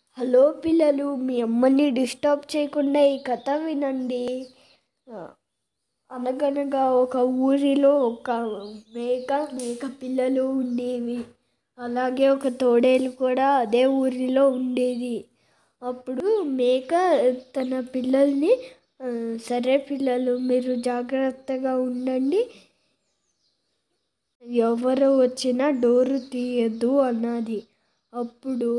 hello పిల్లలు మీ అమ్మని disturb చేయకుండా ఈ కథ వినండి ఆ, అనగనగా ఒక ఊరిలో ఒక మేక మేక పిల్లలు ఉండేవి అలాగే ఒక తోడేలు కూడా అదే ఊరిలో ఉండేది అప్పుడు మేక తన పిల్లల్ని "ఆ, సరే పిల్లలు మీరు జాగ్రత్తగా ఉండండి ఎవరు వచ్చినా డోరు తీయద్దు అన్నది అప్పుడు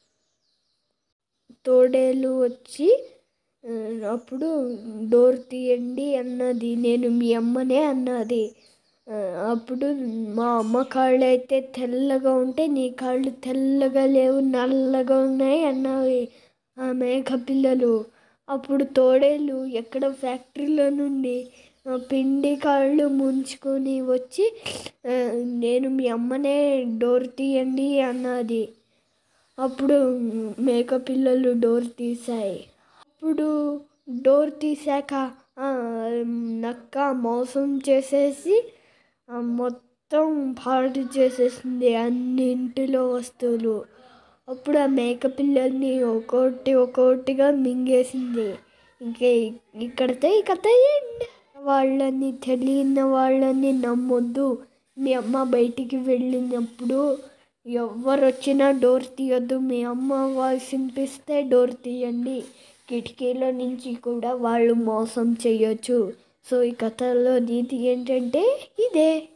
తోడేలు వచ్చి "ఆ, అప్పుడు డోర్ తీయండి అన్నది నేను మీ అమ్మనే అన్నది ఆ, అప్పుడు మా అమ్మ కాళ్ళు అయితే తెల్లగా ఉంటే నీ కాళ్ళు తెల్లగా లేవు నల్లగా ఉన్నాయి అన్నవి ఆ మేక పిల్లలు అప్పుడు తోడేలు ఎక్కడ ఫ్యాక్టరీలో నుండి ఆ, పిండి కాళ్ళు ముంచుకొని వచ్చి "ఆ, నేను మీ అమ్మనే డోర్ తీయండి అన్నది అప్పుడు మేక పిల్లలు డోర్ తీశాయి అప్పుడు డోర్ తీశాక ఆ, నక్క మోసం చేసేసి ఆ, మొత్తం పాడు చేసేసింది అన్ని ఇంటిలో వస్తువులు అప్పుడు ఆ మేక పిల్లల్ని ఒక్కొక్కటి ఒక్కొక్కటిగా మింగేసింది ఇంకే ఇక్కడితో ఈ కథ ఎండ్ వాళ్ళని తెలియని వాళ్ళని నమ్మొద్దు మీ అమ్మ బయటికి వెళ్ళినప్పుడు ఎవరు వచ్చినా డోర్ తీయొద్దు మీ అమ్మ వాయిస్ వినిపిస్తే డోర్ తీయండి కిటికీలో నుంచి కూడా వాళ్ళు మోసం చేయొచ్చు సో ఈ కథలో నీతి ఏంటంటే ఇదే